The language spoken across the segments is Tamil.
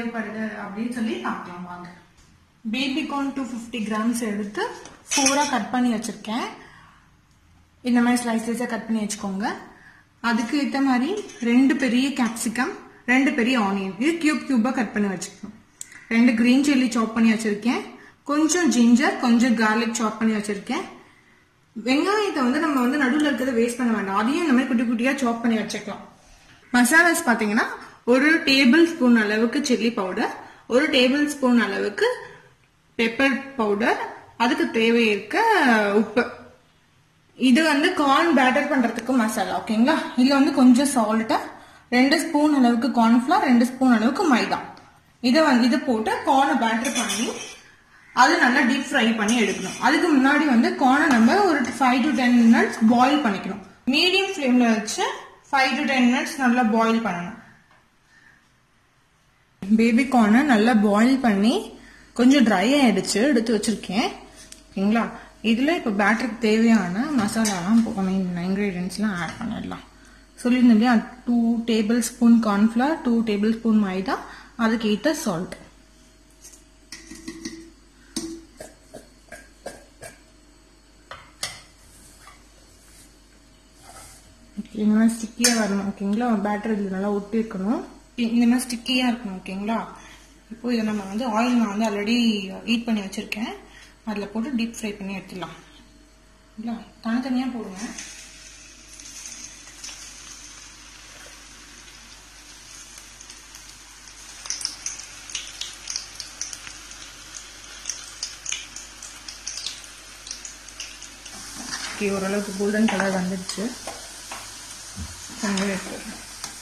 தேவைப்படுது அப்படின்னு சொல்லி பார்க்கலாம் வாங்க baby corn two fifty grams எடுத்து ஃபோராக கட் பண்ணி வச்சுருக்கேன் இந்த மாதிரி ஸ்லைசஸாக கட் பண்ணி வச்சுக்கோங்க அதுக்கு ஏற்ற மாதிரி ரெண்டு பெரிய கேப்சிகம் ரெண்டு பெரிய ஆனியன் இது கியூப் கியூபாக கட் பண்ணி வச்சுக்கணும் ரெண்டு கிரீன் சில்லி சாப் பண்ணி வச்சுருக்கேன் கொஞ்சம் ஜிஞ்சர் கொஞ்சம் கார்லிக் சாப் பண்ணி வச்சுருக்கேன் வெங்காயத்தை வந்து நம்ம வந்து நடுவில் இருக்கிறத வேஸ்ட் பண்ண வேண்டாம் அதையும் இந்த மாதிரி குட்டி குட்டியாக சாப் பண்ணி வச்சுக்கலாம் மசாலாஸ் பார்த்தீங்கன்னா ஒரு டேபிள் ஸ்பூன் அளவுக்கு சில்லி பவுடர் ஒரு டேபிள் ஸ்பூன் அளவுக்கு பெப்பர் பவுடர் அதுக்கு தேவை இருக்க உப்பு இது வந்து கார்ன் பேட்டர் பண்றதுக்கு மசாலா ஓகேங்களா இதுல வந்து கொஞ்சம் சால்ட்டு ரெண்டு ஸ்பூன் அளவுக்கு கார்ன்ஃபிளவர் ரெண்டு ஸ்பூன் அளவுக்கு மைதா இதை வந்து இதை போட்டு கார்னை பேட்டர் பண்ணி அது நல்லா டீப் ஃப்ரை பண்ணி எடுக்கணும் அதுக்கு முன்னாடி வந்து கார்னை நம்ம ஒரு five to ten minutes boil பண்ணிக்கணும் மீடியம் ஃப்ளேம்ல வச்சு ஃபைவ் டு டென் மினிட்ஸ் நல்லா பாயில் பண்ணணும் பேபி கார்னை நல்லா பாயில் பண்ணி கொஞ்சம் ட்ரை ஆயிடுச்சு எடுத்து வச்சிருக்கேன் ஓகேங்களா இதில் இப்போ பேட்டருக்கு தேவையான மசாலாலாம் ஐ மீன் இன்க்ரீடியன்ஸ்லாம் ஆட் பண்ணிடலாம் சொல்லியிருந்தேன் இல்லையா two tablespoon cornflour two tablespoon maida அதுக்கு ஏற்ற சால்ட் இந்த மாதிரி ஸ்டிக்கியாக வரணும் ஓகேங்களா பேட்டர் இதில் நல்லா ஒட்டி இருக்கணும் இந்த மாதிரி ஸ்டிக்கியாக இருக்கணும் ஓகேங்களா இப்போ இதை நம்ம வந்து ஆயில் நான் வந்து ஆல்ரெடி ஹீட் பண்ணி வச்சுருக்கேன் அதில் போட்டு டீப் ஃப்ரை பண்ணி எடுத்துடலாம் இல்லை தனித்தனியாக போடுங்க ஓகே ஓரளவுக்கு கோல்டன் கலர் வந்துடுச்சு கொஞ்சம் எடுத்துடுறேன்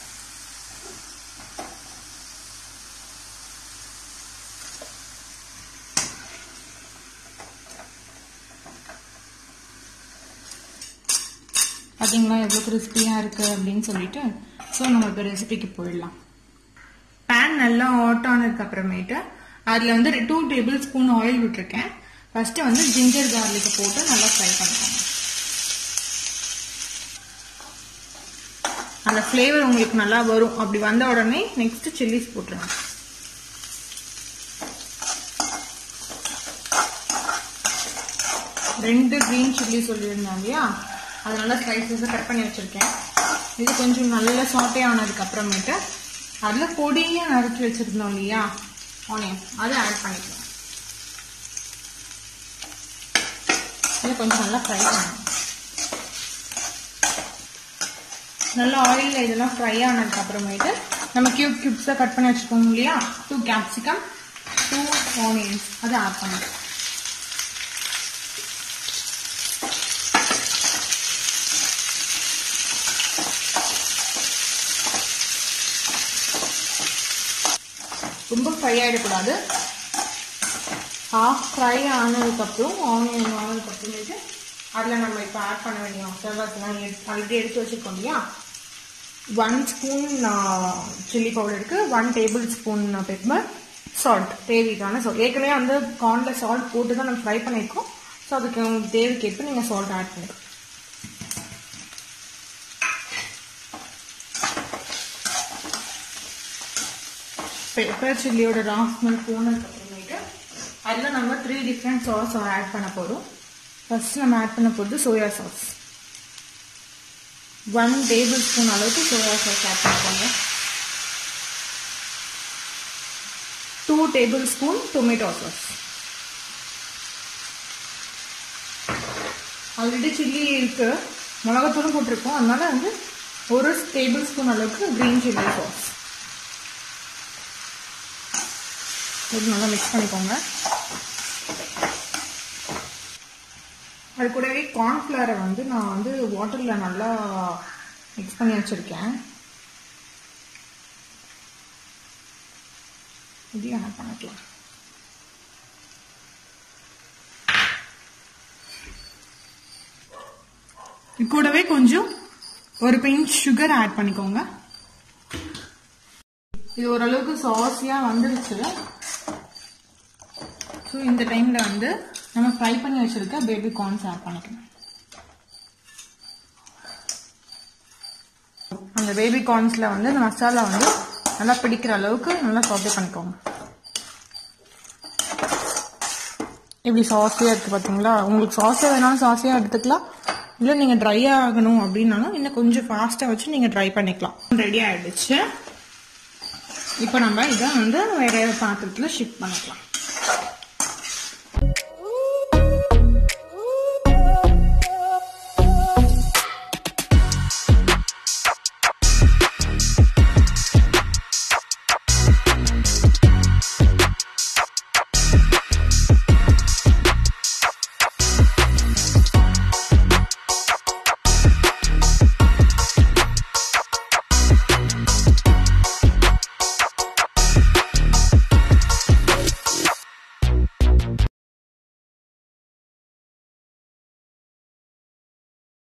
பார்த்தீங்களா எவ்வளோ கிறிஸ்பியாக இருக்குது அப்படின்னு சொல்லிட்டு ஸோ நம்ம இப்போ ரெசிபிக்கு போயிடலாம் பேன் நல்லா ஹாட் ஆனதுக்கு அப்புறமேட்டு அதில் வந்து டூ டேபிள் ஸ்பூன் ஆயில் விட்டுருக்கேன் ஃபஸ்ட்டு வந்து ஜிஞ்சர் கார்லிக்கை போட்டு நல்லா ஃப்ரை பண்ணிக்கோங்க அந்த ஃப்ளேவர் உங்களுக்கு நல்லா வரும் அப்படி வந்த உடனே நெக்ஸ்ட் சில்லிஸ் போட்டுருங்க ரெண்டு க்ரீன் சில்லி சொல்லியிருந்தேன் இல்லையா அது நல்லா ஸ்லைசஸாக கட் பண்ணி வச்சுருக்கேன் இது கொஞ்சம் நல்லா சாட்டே ஆனதுக்கு அப்புறமேட்டு அதில் பொடியாக நறுக்கி வச்சுருந்தோம் இல்லையா ஆனியன் அதை ஆட் பண்ணிக்கலாம் இதை கொஞ்சம் நல்லா ஃப்ரை பண்ணணும் நல்லா ஆயிலில் இதெல்லாம் ஃப்ரை ஆனதுக்கு அப்புறமேட்டு நம்ம கியூப் கியூப்ஸாக கட் பண்ணி வச்சுக்கோங்க இல்லையா டூ கேப்சிகம் டூ ஆனியன்ஸ் அதை ஆட் பண்ணிக்கலாம் ரொம்ப ஃப்ரை ஆகிடக்கூடாது ஹாஃப் ஃப்ரை ஆனதுக்கப்புறம் ஆனியன் ஆனதுக்கப்புறமேட்டு அதில் நம்ம இப்போ ஆட் பண்ண வேண்டிய மசாலாஸ்லாம் ஆல்ரெடி எடுத்து வச்சுருக்கோம் இல்லையா ஒன் ஸ்பூன் சில்லி பவுடருக்கு one tablespoon pepper salt தேவைக்கான சால்ட் ஏற்கனவே வந்து கார்னில் சால்ட் போட்டு தான் நம்ம ஃப்ரை பண்ணியிருக்கோம் ஸோ அதுக்கு உங்களுக்கு தேவைக்கேற்ப நீங்கள் சால்ட் ஆட் பண்ணிக்கலாம் பெப்பர் சில்லியோட ரா ஸ்மெல் போனதுக்கு அப்புறமேட்டு அதில் நம்ம த்ரீ டிஃப்ரெண்ட் சாஸ் ஆட் பண்ண போகிறோம் ஃபர்ஸ்ட் நம்ம ஆட் பண்ண போகிறது soya sauce one tablespoon அளவுக்கு சோயா சாஸ் ஆட் பண்ணிக்கோங்க two tablespoon tomato sauce already chilli இருக்கு மிளகாத்தூளும் போட்டிருக்கோம் அதனால வந்து ஒரு டேபிள் ஸ்பூன் அளவுக்கு க்ரீன் சில்லி சாஸ் இது நல்லா மிக்ஸ் பண்ணிக்கோங்க அது கூடவே கார்ன்ஃப்ளவரை வந்து நான் வந்து வாட்டரில் நல்லா மிக்ஸ் பண்ணி வச்சுருக்கேன் இதையும் ஆட் பண்ணிக்கலாம் இது கூடவே கொஞ்சம் ஒரு பிஞ்ச் சுகர் ஆட் பண்ணிக்கோங்க இது ஓரளவுக்கு சாஸியாக வந்துடுச்சு ஸோ இந்த டைமில் வந்து நம்ம ஃப்ரை பண்ணி வச்சுருக்க பேபி கார்ன்ஸ் ஆட் பண்ணிக்கணும் அந்த பேபி கார்ன்ஸில் வந்து இந்த மசாலா வந்து நல்லா பிடிக்கிற அளவுக்கு நல்லா சாட்டே பண்ணிக்கோங்க இப்படி சாஸியாக இருக்குது பார்த்தீங்களா உங்களுக்கு சாஸியாக வேணாலும் சாஸியாக எடுத்துக்கலாம் இல்லை நீங்கள் ட்ரை ஆகணும் அப்படின்னாலும் இன்னும் கொஞ்சம் ஃபாஸ்ட்டாக வச்சு நீங்கள் ட்ரை பண்ணிக்கலாம் ரெடி ஆகிடுச்சு இப்போ நம்ம இதை வந்து வேற பாத்திரத்தில் ஷிஃப்ட் பண்ணிக்கலாம்